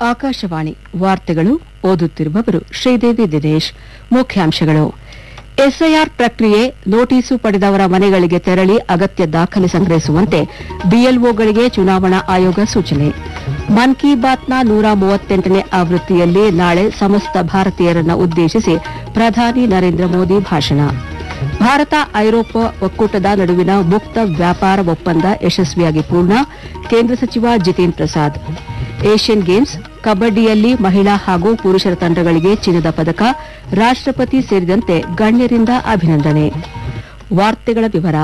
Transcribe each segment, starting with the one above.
ಆಕಾಶವಾಣಿ ವಾರ್ತೆಗಳು ಓದುತ್ತಿರುವವರು ಶ್ರೀದೇವಿ ದಿನೇಶ್ ಮುಖ್ಯಾಂಶಗಳು ಎಸ್ಐಆರ್ ಪ್ರಕ್ರಿಯೆ ನೋಟಿಸು ಪಡೆದವರ ಮನೆಗಳಿಗೆ ತೆರಳಿ ಅಗತ್ಯ ದಾಖಲೆ ಸಂಗ್ರಹಿಸುವಂತೆ ಬಿಎಲ್ಒಗಳಿಗೆ ಚುನಾವಣಾ ಆಯೋಗ ಸೂಚನೆ ಮನ್ ಕಿ ಬಾತ್ನ ನೂರ ಮೂವತ್ತೆಂಟನೇ ಆವೃತ್ತಿಯಲ್ಲಿ ನಾಳೆ ಸಮಸ್ತ ಭಾರತೀಯರನ್ನ ಉದ್ದೇಶಿಸಿ ಪ್ರಧಾನಿ ನರೇಂದ್ರ ಮೋದಿ ಭಾಷಣ ಭಾರತ ಐರೋಪ್ಯ ಒಕ್ಕೂಟದ ನಡುವಿನ ಮುಕ್ತ ವ್ಯಾಪಾರ ಒಪ್ಪಂದ ಯಶಸ್ವಿಯಾಗಿ ಪೂರ್ಣ ಕೇಂದ್ರ ಸಚಿವ ಜಿತೇಂದ್ರ ಪ್ರಸಾದ್ ಏಷ್ಯನ್ ಗೇಮ್ಸ್ ಕಬಡ್ಡಿಯಲ್ಲಿ ಮಹಿಳಾ ಹಾಗೂ ಪುರುಷರ ತಂಡಗಳಿಗೆ ಚಿನ್ನದ ಪದಕ ರಾಷ್ಟ್ರಪತಿ ಸೇರಿದಂತೆ ಗಣ್ಯರಿಂದ ಅಭಿನಂದನೆ ವಾರ್ತೆಗಳ ವಿವರ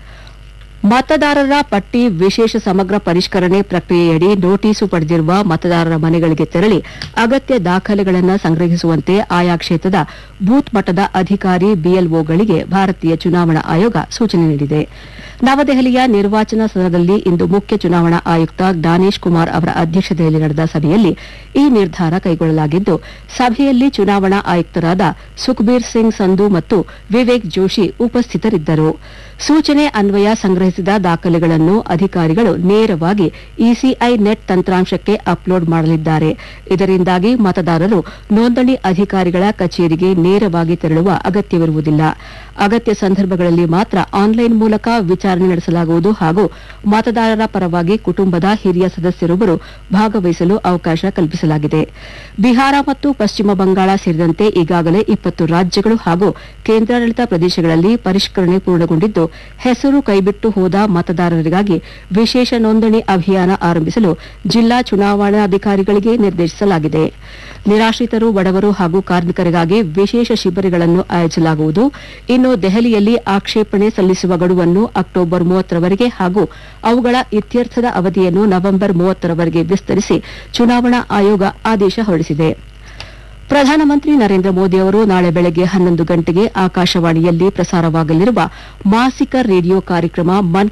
ಮತದಾರರ ಪಟ್ಟಿ ವಿಶೇಷ ಸಮಗ್ರ ಪರಿಷ್ಕರಣೆ ಪ್ರಕ್ರಿಯೆಯಡಿ ನೋಟಿಸು ಪಡೆದಿರುವ ಮತದಾರರ ಮನೆಗಳಿಗೆ ತೆರಳಿ ಅಗತ್ಯ ದಾಖಲೆಗಳನ್ನು ಸಂಗ್ರಹಿಸುವಂತೆ ಆಯಾ ಕ್ಷೇತ್ರದ ಬೂತ್ ಮಟ್ಟದ ಅಧಿಕಾರಿ ಬಿಎಲ್ಒಗಳಿಗೆ ಭಾರತೀಯ ಚುನಾವಣಾ ಆಯೋಗ ಸೂಚನೆ ನೀಡಿದೆ ನವದೆಹಲಿಯ ನಿರ್ವಾಚನ ಸದನದಲ್ಲಿ ಇಂದು ಮುಖ್ಯ ಚುನಾವಣಾ ಆಯುಕ್ತ ಜ್ಞಾನೇಶ್ ಕುಮಾರ್ ಅವರ ಅಧ್ಯಕ್ಷತೆಯಲ್ಲಿ ನಡೆದ ಸಭೆಯಲ್ಲಿ ಈ ನಿರ್ಧಾರ ಕೈಗೊಳ್ಳಲಾಗಿದ್ದು ಸಭೆಯಲ್ಲಿ ಚುನಾವಣಾ ಆಯುಕ್ತರಾದ ಸುಖ್ಬೀರ್ ಸಿಂಗ್ ಸಂಧು ಮತ್ತು ವಿವೇಕ್ ಜೋಶಿ ಉಪಸ್ಥಿತರಿದ್ದರು ಸೂಚನೆ ಅನ್ವಯ ಸಂಗ್ರಹಿಸಿದ ದಾಖಲೆಗಳನ್ನು ಅಧಿಕಾರಿಗಳು ನೇರವಾಗಿ ಇಸಿಐ ನೆಟ್ ತಂತ್ರಾಂಶಕ್ಕೆ ಅಪ್ಲೋಡ್ ಮಾಡಲಿದ್ದಾರೆ ಇದರಿಂದಾಗಿ ಮತದಾರರು ನೋಂದಣಿ ಅಧಿಕಾರಿಗಳ ಕಚೇರಿಗೆ ನೇರವಾಗಿ ತೆರಳುವ ಅಗತ್ಯವಿರುವುದಿಲ್ಲ ಅಗತ್ಯ ಸಂದರ್ಭಗಳಲ್ಲಿ ಮಾತ್ರ ಆನ್ಲೈನ್ ಮೂಲಕ ವಿಚಾರಣೆ ನಡೆಸಲಾಗುವುದು ಹಾಗೂ ಮತದಾರರ ಪರವಾಗಿ ಕುಟುಂಬದ ಹಿರಿಯ ಸದಸ್ಯರೊಬ್ಬರು ಭಾಗವಹಿಸಲು ಅವಕಾಶ ಕಲ್ಪಿಸಲಾಗಿದೆ ಬಿಹಾರ ಮತ್ತು ಪಶ್ಚಿಮ ಬಂಗಾಳ ಸೇರಿದಂತೆ ಈಗಾಗಲೇ ಇಪ್ಪತ್ತು ರಾಜ್ಯಗಳು ಹಾಗೂ ಕೇಂದ್ರಾಡಳಿತ ಪ್ರದೇಶಗಳಲ್ಲಿ ಪರಿಷ್ಕರಣೆ ಪೂರ್ಣಗೊಂಡಿದ್ದು ಹೆಸರು ಕೈಬಿಟ್ಟು ಹೋದ ಮತದಾರರಿಗಾಗಿ ವಿಶೇಷ ನೋಂದಣಿ ಅಭಿಯಾನ ಆರಂಭಿಸಲು ಜಿಲ್ಲಾ ಚುನಾವಣಾಧಿಕಾರಿಗಳಿಗೆ ನಿರ್ದೇಶಿಸಲಾಗಿದೆ ನಿರಾಶ್ರಿತರು ಬಡವರು ಹಾಗೂ ಕಾರ್ಮಿಕರಿಗಾಗಿ ವಿಶೇಷ ಶಿಬಿರಗಳನ್ನು ಆಯೋಜಿಸಲಾಗುವುದು ಇನ್ನು ದೆಹಲಿಯಲ್ಲಿ ಆಕ್ಷೇಪಣೆ ಸಲ್ಲಿಸುವ ಗಡುವನ್ನು ಅಕ್ಟೋಬರ್ ಮೂವತ್ತರವರೆಗೆ ಹಾಗೂ ಅವುಗಳ ಇತ್ಯರ್ಥದ ಅವಧಿಯನ್ನು ನವೆಂಬರ್ ಮೂವತ್ತರವರೆಗೆ ವಿಸ್ತರಿಸಿ ಚುನಾವಣಾ ಆಯೋಗ ಆದೇಶ ಹೊರಡಿಸಿದೆ ಪ್ರಧಾನಮಂತ್ರಿ ನರೇಂದ್ರ ಮೋದಿ ಅವರು ನಾಳೆ ಬೆಳಗ್ಗೆ ಹನ್ನೊಂದು ಗಂಟೆಗೆ ಆಕಾಶವಾಣಿಯಲ್ಲಿ ಪ್ರಸಾರವಾಗಲಿರುವ ಮಾಸಿಕ ರೇಡಿಯೋ ಕಾರ್ಯಕ್ರಮ ಮನ್